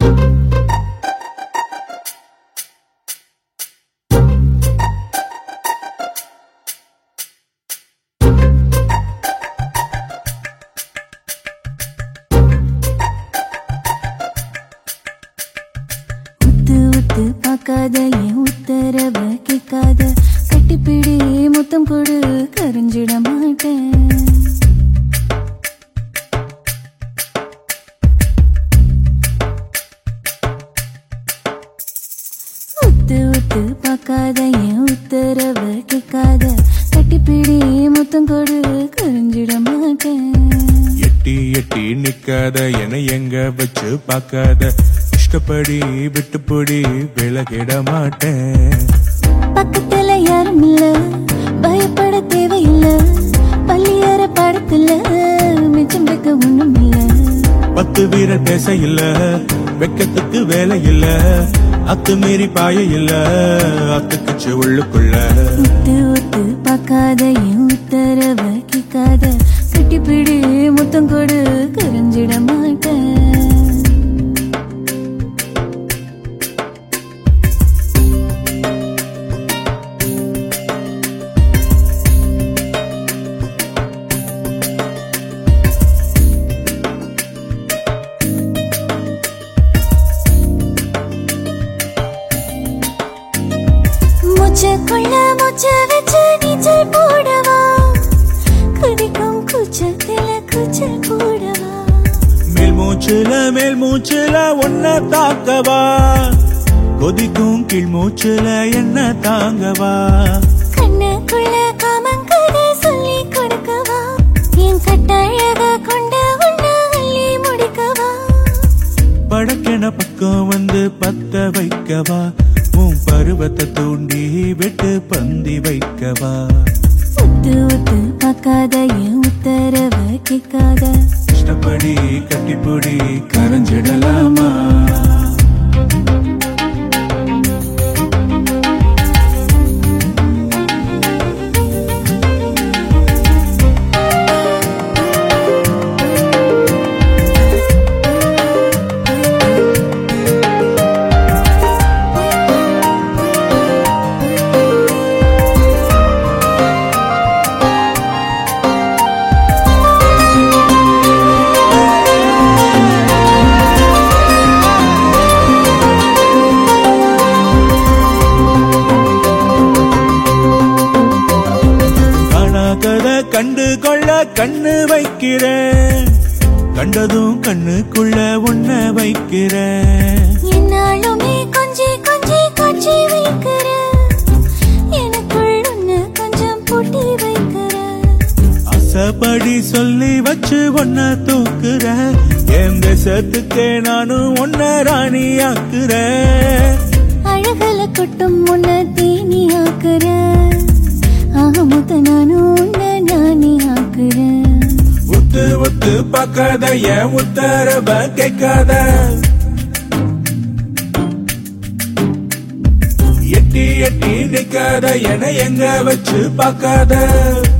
உத்து உத்து பார்க்காத என் உத்தரவ கேட்காத கட்டிப்பிடி முத்தம் கொடு கரைஞ்சிட மாட்டேன் உத்து உத்து பார்க்காத என் உத்தரவ கேட்காத கட்டிப்பிடி முத்தம் கொடு கரைஞ்சிட மாட்டேன் எட்டி எட்டி நிக்காத என எங்க வச்சு பார்க்காத இஷ்டப்படி விட்டுப்படி விலகிட மாட்டேன் பக்கத்துல யாரும் இல்ல பயப்பட தேவையில்ல பள்ளியற படத்துல மிச்சம் வைக்க ஒண்ணும் இல்ல பத்து வீரர் பேச இல்ல வெக்கத்துக்கு வேலை இல்ல அத்துமீறி பாய இல்ல அத்துக்குச்சு உள்ளுக்குள்ள உத்து உத்து பார்க்காத என் உத்தரவ கேட்காத கட்டிப்பிடி முத்தம் கொடு கரைஞ்சிட மாட்டேன் மூச்சுக்குள்ள மூச்சு வச்சு நீச்சல் போடவா குதிக்கும் கூச்சத்துல கூச்சல் போடவா மேல் மூச்சுல மேல் மூச்சுல ஒன்ன தாக்கவா கொதிக்கும் கீழ் மூச்சுல என்ன தாங்கவா கண்ணுக்குள்ள காமங்கதை சொல்லி கொடுக்கவா என் கட்டழக கொண்ட உன்ன அள்ளி முடிக்கவா படக்கென பக்கம் வந்து பத்த வைக்கவா உன் பருவத்தை தூண்டி விட்டு பந்தி வைக்கவா உத்து உத்து பார்க்காத என் உத்தரவ கேட்காத இஷ்டப்படி கட்டிப்புடி கரைஞ்சிடலாமா காணாக்கத கண்டு கொள்ள கண்ணு வைக்கிறேன் கண்டதும் கண்ணுக்குள்ள உன்ன வைக்கிறேன் என்னாலுமே கொஞ்சி கொஞ்சி காட்சி வைக்கிற எனக்குள் ஒண்ணு கொஞ்சம் பூட்டி வைக்கிற ஆசைப்படி சொல்லி வச்சு ஒன்ன தூக்குற என் தேசத்துக்கே நானும் ஒன்ன ராணி ஆக்குறேன் அழகல கொட்டும் முன்ன தீனி ஆக்குற ஆகமுத்த நானும் உன்ன நானி ஆக்குற உத்து உத்து பார்க்காத என் உத்தரவ கேட்காத எட்டி எட்டி நிக்காத என எங்க வச்சு பார்க்காத